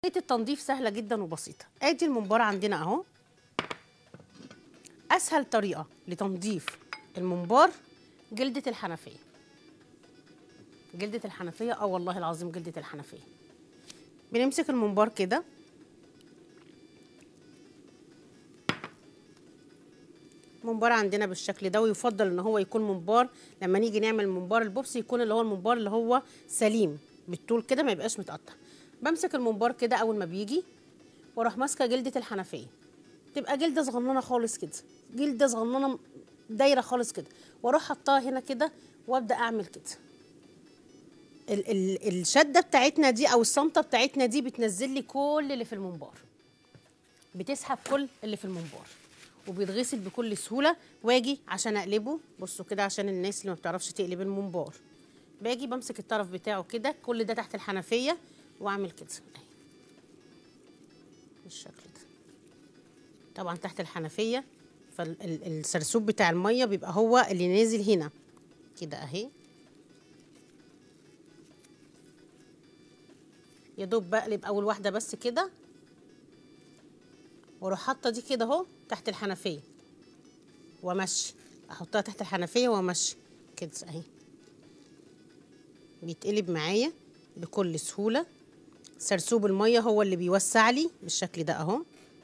طريقه التنظيف سهله جدا وبسيطه ادي الممبار عندنا اهو اسهل طريقه لتنظيف الممبار جلده الحنفيه جلده الحنفيه اه والله العظيم جلده الحنفيه بنمسك الممبار كده ممبار عندنا بالشكل ده ويفضل ان هو يكون ممبار لما نيجي نعمل ممبار البوبس يكون اللي هو الممبار اللي هو سليم بالطول كده ما يبقاش متقطع بمسك الممبار كده اول ما بيجي واروح ماسكه جلده الحنفيه تبقى جلده صغننه خالص كده جلده صغننه دايره خالص كده واروح حطاها هنا كده وابدا اعمل كده ال ال الشده بتاعتنا دي او الصمته بتاعتنا دي بتنزل لي كل اللي في الممبار بتسحب كل اللي في الممبار وبيتغسل بكل سهوله واجي عشان اقلبه بصوا كده عشان الناس اللي ما بتعرفش تقلب الممبار باجي بمسك الطرف بتاعه كده كل ده تحت الحنفيه واعمل كده اهي بالشكل ده طبعا تحت الحنفيه فالسرسوب بتاع الميه بيبقى هو اللي نازل هنا كده اهي يا دوب بقلب اول واحده بس كده واروح حاطه دي كده اهو تحت الحنفيه وامشي احطها تحت الحنفيه وامشي كده اهي بيتقلب معايا بكل سهوله سرسوب الميه هو اللي بيوسع لي بالشكل ده اهو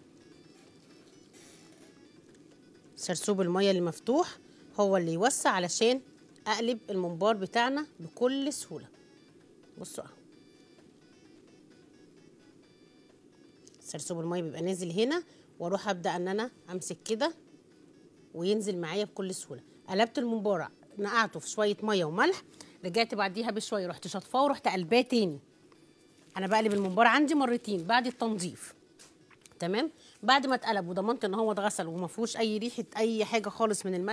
سرسوب الميه اللي مفتوح هو اللي يوسع علشان اقلب الممبار بتاعنا بكل سهوله بصوا اهو سرسوب الميه بيبقى نازل هنا واروح ابدا ان انا امسك كده وينزل معايا بكل سهوله قلبت الممبار نقعته في شويه ميه وملح رجعت بعديها بشويه رحت شطفاه ورحت قلباه تاني انا بقلب الممبار عندي مرتين بعد التنظيف تمام بعد ما اتقلب وضمنت ان هو اتغسل وما فيهوش اي ريحه اي حاجه خالص من الملح